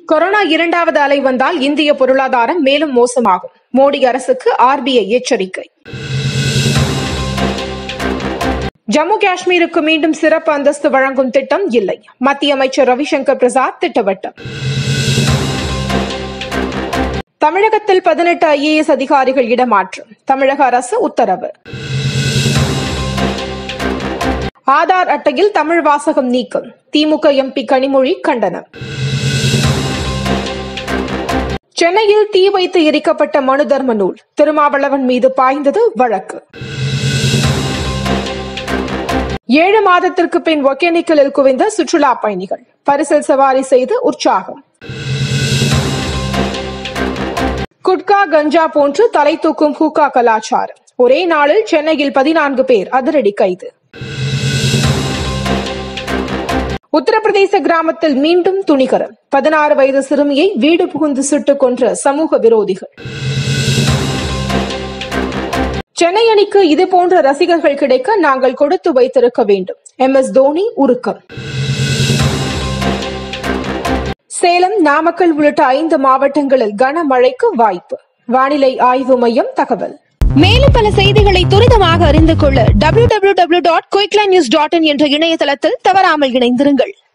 corona இரண்டாவது அலை வந்தால் இந்திய பொருளாதாரம் மேலும் மோசமாகும் மோடி அரசுக்கு ஆர்பிஐ எச்சரிக்கை ஜம்மு காஷ்மீருக்கு மீண்டும் சிறப்பு அந்தஸ்து வழங்கும் திட்டம் இல்லை மத்திய அமைச்சர் ரவிசங்கர் பிரசாத் திட்டவட்டம் தமிழகத்தில் பதினெட்டு ஐஏஎஸ் அதிகாரிகள் இடமாற்றம் தமிழக அரசு உத்தரவு ஆதார் அட்டையில் தமிழ் வாசகம் நீக்கம் திமுக எம்பி கனிமொழி கண்டனம் சென்னையில் தீ வைத்து எரிக்கப்பட்ட மனு தர்ம நூல் திருமாவளவன் மீது பாய்ந்தது வழக்கு ஏழு மாதத்திற்கு பின் ஒகேனிக்கலில் குவிந்த சுற்றுலா பயணிகள் பரிசல் சவாரி செய்து உற்சாகம் குட்கா கஞ்சா போன்று தலை தூக்கும் ஹூக்கா கலாச்சாரம் ஒரே நாளில் சென்னையில் பதினான்கு பேர் அதிரடி கைது உத்தரப்பிரதேச கிராமத்தில் மீண்டும் துணிகரம் பதினாறு வயது சிறுமியை வீடு புகுந்து சுட்டுக் கொன்ற சமூக விரோதிகள் சென்னை அணிக்கு இதுபோன்ற ரசிகர்கள் கிடைக்க நாங்கள் கொடுத்து வைத்திருக்க வேண்டும் எம் எஸ் தோனி உருக்கம் சேலம் நாமக்கல் உள்ளிட்ட ஐந்து மாவட்டங்களில் கனமழைக்கு வாய்ப்பு வானிலை ஆய்வு மையம் தகவல் மேலும் பல செய்திகளை துரிதமாக அறிந்து கொள்ள W W W dot quickline news dot in என்ற இணையதளத்தில் தவறாமல் இணைந்திருங்கள்